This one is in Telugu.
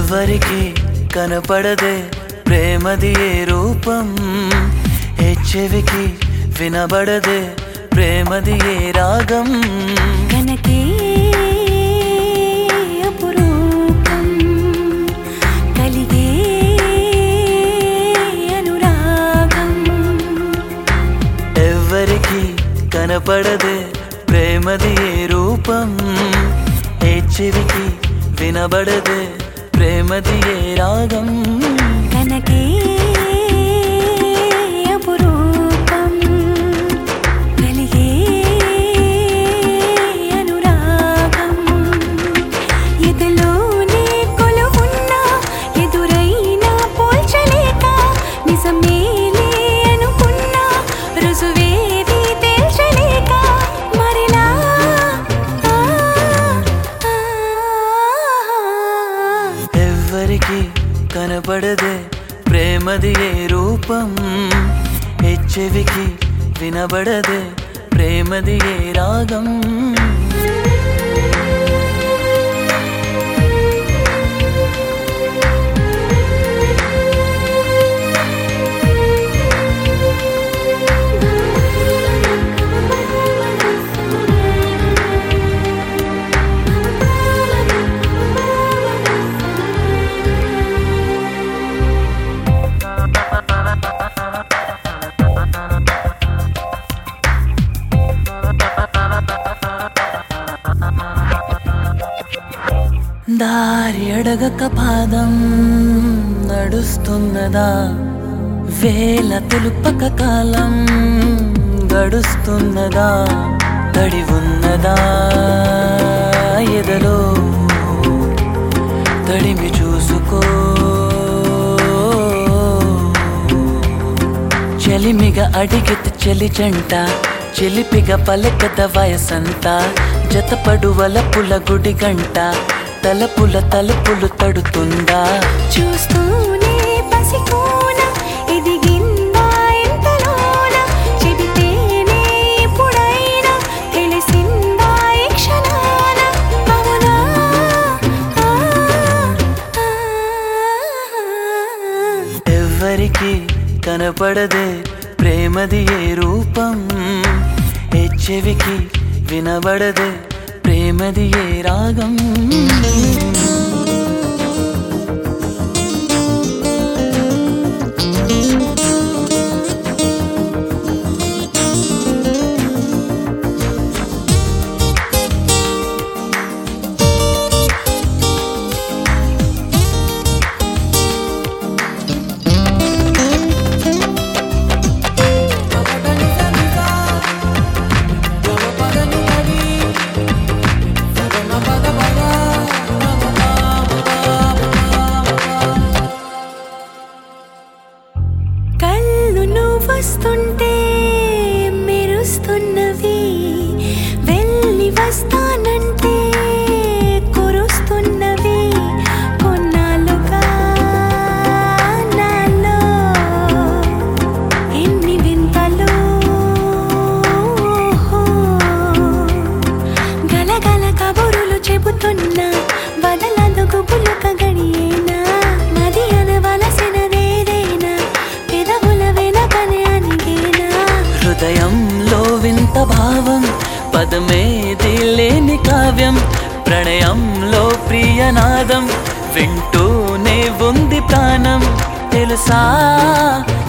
ఎవ్వరికి కనపడదే ప్రేమది ఏ రూపం ఏ చెవికి వినబడదే ప్రేమది ఏ రాగం కనకే అపురూపం కలిగే అనురాగం ఎవ్వరికి కనపడదే ప్రేమది ఏ రూపం ఏ చెవికి వినబడదే ప్రేమది ఏ రాగం కనకే అపురూపం కలిగే అనురాగం ఎదలోనే కొలువున్న ఎదురైనా పోల్చలేక నిజమేలే అనుకున్నా రుజువేది తేల్చలేక మరిలా ఆ, ఆ, ఎవ్వరికి కనపడదే ప్రేమది ఏ రూపం ఏ చెవికి వినబడదే ప్రేమది ఏ రాగం దారి అడగక పాదం నడుస్తున్నదా వేల తెలుపక కాలం గడుస్తున్నదా తడి ఉన్నదా ఎదలో తడిమి చూసుకో చెలిమిగ అడిగితే చెలి జంట చెలిపిగ పలకద వయసంతా జతపడు వలపుల గుడి గంట తలపుల తలుపులు తడుతుందా చూస్తూనే పసికోన ఎదిగిందా ఎంతలోన చెబితేనే ఎప్పుడైనా తెలిసిందా ఈ క్షణాన అవునా ఆ, ఆ, ఎవ్వరికి కనపడదే ప్రేమది ఏ రూపం ఏ చెవికి వినబడదే ప్రేమది ఏ రాగం కళ్ళు నువ్వొస్తుంటే మెరుస్తున్నవి వెళ్ళి వస్తానంటే కురుస్తున్నవి కొన్నాళ్ళుగా నాలో ఎన్ని వింతలు గలగల కబురులు చెబుతున్నా వదలదు గుబులుక గడియేనా మది అనవలసినదేదైనా పెదవుల వెనకనే అనిగేనా హృదయంలో వింత భావం పదమేది లేని కావ్యం ప్రణయంలో ప్రియనాదం వింటూనే ఉంది ప్రాణం తెలుసా